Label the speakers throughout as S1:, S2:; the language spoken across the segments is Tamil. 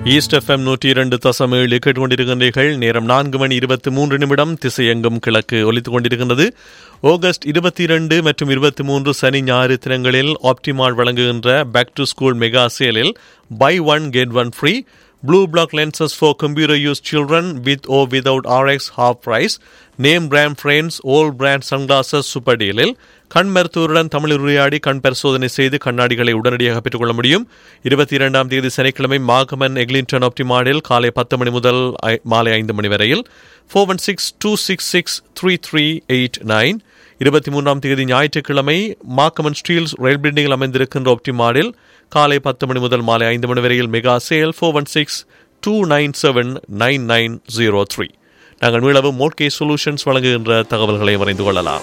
S1: ஈஸ்ட் எஃப்எம் நூற்றி இரண்டு தசம் ஏழு கேட்டுக்கொண்டிருக்கின்றீர்கள் நேரம் நான்கு மணி இருபத்தி மூன்று நிமிடம் திசையெங்கும் கிழக்கு ஒலித்துக் கொண்டிருக்கின்றது ஆகஸ்ட் இருபத்தி இரண்டு மற்றும் இருபத்தி மூன்று சனி ஞாயிறு தினங்களில் ஆப்டிமால் வழங்குகின்ற பேக் டு ஸ்கூல் மெகா சேலில் buy one get one free Blue block lenses for computer use children with or without RX half price. Name brand frames, all brand sunglasses super dealil. கண் மருத்துவருடன் தமிழ் உரையாடி கண் பரிசோதனை செய்து கண்ணாடிகளை உடனடியாக பெற்றுக்கொள்ள முடியும் இருபத்தி இரண்டாம் தேதி சனிக்கிழமை மாகமன் எக்லிங்டன் ஆப்டிமாடில் காலை பத்து மணி முதல் ஐ- மாலை ஐந்து மணி வரையில் four one six two six six three three eight nine இருபத்தி மூன்றாம் தேதி ஞாயிற்றுக்கிழமை மாக்கமன் ஸ்டீல்ஸ் ரயில் பில்டிங்கில் அமைந்திருக்கின்ற ஆப்டிமாடில் காலை பத்து மணி முதல் மாலை ஐந்து மணி வரையில் mega sale four one six two nine seven nine nine zero three நாங்கள் மீளவும் மோட்கே சொல்யூஷன்ஸ் வழங்குகின்ற தகவல்களை வரைந்து கொள்ளலாம்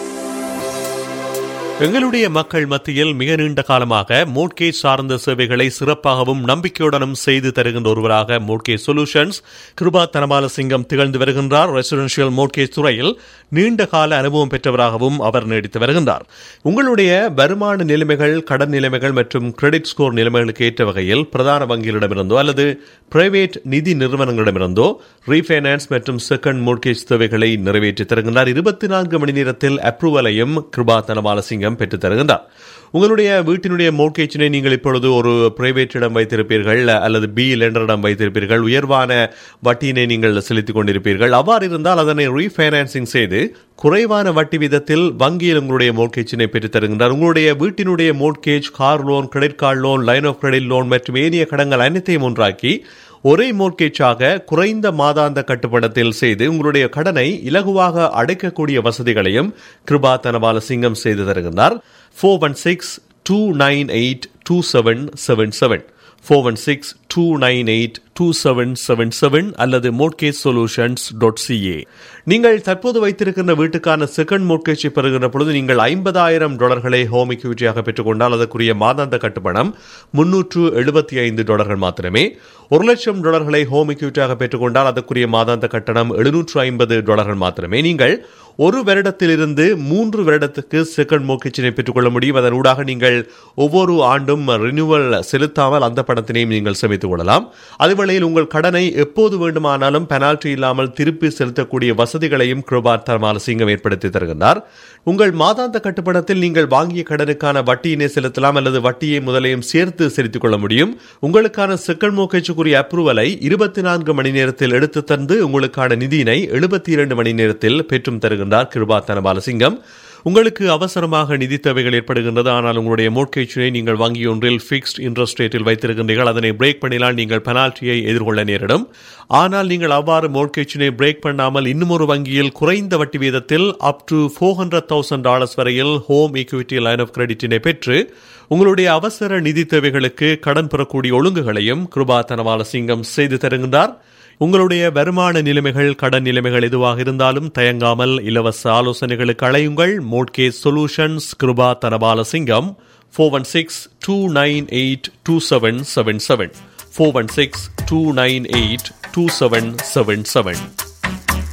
S1: எங்களுடைய மக்கள் மத்தியில் மிக நீண்ட காலமாக மோட்கேஜ் சார்ந்த சேவைகளை சிறப்பாகவும் நம்பிக்கையுடனும் செய்து தருகின்ற ஒருவராக மோட்கேஜ் சொல்யூஷன்ஸ் கிருபா தனபால சிங்கம் திகழ்ந்து வருகின்றார் ரெசிடென்ஷியல் மோட்கேஜ் துறையில் நீண்ட கால அனுபவம் பெற்றவராகவும் அவர் நீடித்து வருகின்றார் உங்களுடைய வருமான நிலைமைகள் கடன் நிலைமைகள் மற்றும் கிரெடிட் ஸ்கோர் நிலைமைகளுக்கு ஏற்ற வகையில் பிரதான வங்கிகளிடமிருந்தோ அல்லது பிரைவேட் நிதி நிறுவனங்களிடமிருந்தோ ரீஃபைனான்ஸ் மற்றும் செகண்ட் மோட்கேஜ் தேவைகளை நிறைவேற்றி தருகின்றார் இருபத்தி நான்கு மணி நேரத்தில் அப்ரூவலையும் கிருபா தனபால சிங்கம் பெற்றுத் தருகின்றார் உங்களுடைய வீட்டினுடைய மோட்கேஜினை நீங்கள் இப்பொழுது ஒரு பிரைவேட்டிடம் வைத்திருப்பீர்கள் அல்லது பி லெண்டரிடம் வைத்திருப்பீர்கள் உயர்வான வட்டியினை நீங்கள் செலுத்திக் கொண்டிருப்பீர்கள் அவ்வாறு இருந்தால் அதனை ரீஃபைனான்சிங் செய்து குறைவான வட்டி விதத்தில் வங்கியில் உங்களுடைய மோட்கேஜினை பெற்றுத் தருகின்றார் உங்களுடைய வீட்டினுடைய mortgage car loan credit card loan line of credit loan மற்றும் ஏனைய கடன்கள் அனைத்தையும் ஒன்றாக்கி ஒரே மோர்கேஜாக குறைந்த மாதாந்த கட்டுப்படத்தில் செய்து உங்களுடைய கடனை இலகுவாக அடைக்கக்கூடிய வசதிகளையும் கிருபா தனபால சிங்கம் செய்து தருகின்றார் four one six two nine eight two seven seven seven four one six two nine eight two seven seven seven அல்லது மோட்கேஜ் சொல்யூஷன்ஸ் டாட் சிஏ நீங்கள் தற்போது வைத்திருக்கின்ற வீட்டுக்கான செகண்ட் மோட்கேஜை பெறுகின்ற பொழுது நீங்கள் ஐம்பதாயிரம் டாலர்களை ஹோம் இக்யூரிட்டியாக பெற்றுக்கொண்டால் அதற்குரிய மாதாந்த கட்டுப்பணம் முன்னூற்று எழுபத்தி ஐந்து டாலர்கள் மாத்திரமே ஒரு லட்சம் டாலர்களை ஹோம் இக்யூரிட்டியாக பெற்றுக்கொண்டால் அதற்குரிய மாதாந்த கட்டணம் எழுநூற்று ஐம்பது டாலர்கள் மாத்திரமே நீங்கள் ஒரு வருடத்திலிருந்து மூன்று வருடத்துக்கு செகண்ட் மோட்கேஜினை பெற்றுக்கொள்ள முடியும் அதன் ஊடாக நீங்கள் ஒவ்வொரு ஆண்டும் ரினியூவல் செலுத்தாமல் அந்த பணத்தினையும் நீங்கள் சேமித்துக் கொள்ளலாம் அதுவேளையில் உங்கள் கடனை எப்போது வேண்டுமானாலும் பெனால்டி இல்லாமல் திருப்பி செலுத்தக்கூடிய வசதிகளையும் கிருபார் தர்மால சிங்கம் ஏற்படுத்தி தருகின்றார் உங்கள் மாதாந்த கட்டுப்பணத்தில் நீங்கள் வாங்கிய கடனுக்கான வட்டியினை செலுத்தலாம் அல்லது வட்டியை முதலையும் சேர்த்து செலுத்திக் கொள்ள முடியும் உங்களுக்கான செகண்ட் மோகேஜுக்குரிய அப்ரூவலை இருபத்தி நான்கு மணி நேரத்தில் எடுத்து தந்து உங்களுக்கான நிதியினை எழுபத்தி இரண்டு மணி நேரத்தில் பெற்றும் தருகின்றார் கிருபா தனபாலசிங்கம் உங்களுக்கு அவசரமாக நிதி தேவைகள் ஏற்படுகின்றது ஆனால் உங்களுடைய மோட்கேஜினை நீங்கள் வங்கி ஒன்றில் ஃபிக்ஸ்ட் இன்ட்ரெஸ்ட் ரேட்டில் வைத்திருக்கின்றீர்கள் அதனை பிரேக் பண்ணினால் நீங்கள் பெனால்ட்டியை எதிர்கொள்ள நேரிடும் ஆனால் நீங்கள் அவ்வாறு மோட்கேஜினை பிரேக் பண்ணாமல் இன்னும் ஒரு வங்கியில் குறைந்த வட்டி வீதத்தில் up to four hundred thousand dollars வரையில் ஹோம் ஈக்விட்டி லைன் ஆஃப் கிரெடிட்டினை பெற்று உங்களுடைய அவசர நிதி தேவைகளுக்கு கடன் பெறக்கூடிய ஒழுங்குகளையும் கிருபா தனவால சிங்கம் செய்து தருகின்றார் உங்களுடைய வருமான நிலைமைகள் கடன் நிலைமைகள் எதுவாக இருந்தாலும் தயங்காமல் இலவச ஆலோசனைகளுக்கு அழையுங்கள் mortgage solutions Kiruba Thanabalasingam four one six two nine eight two seven seven seven four one six two nine eight two seven seven seven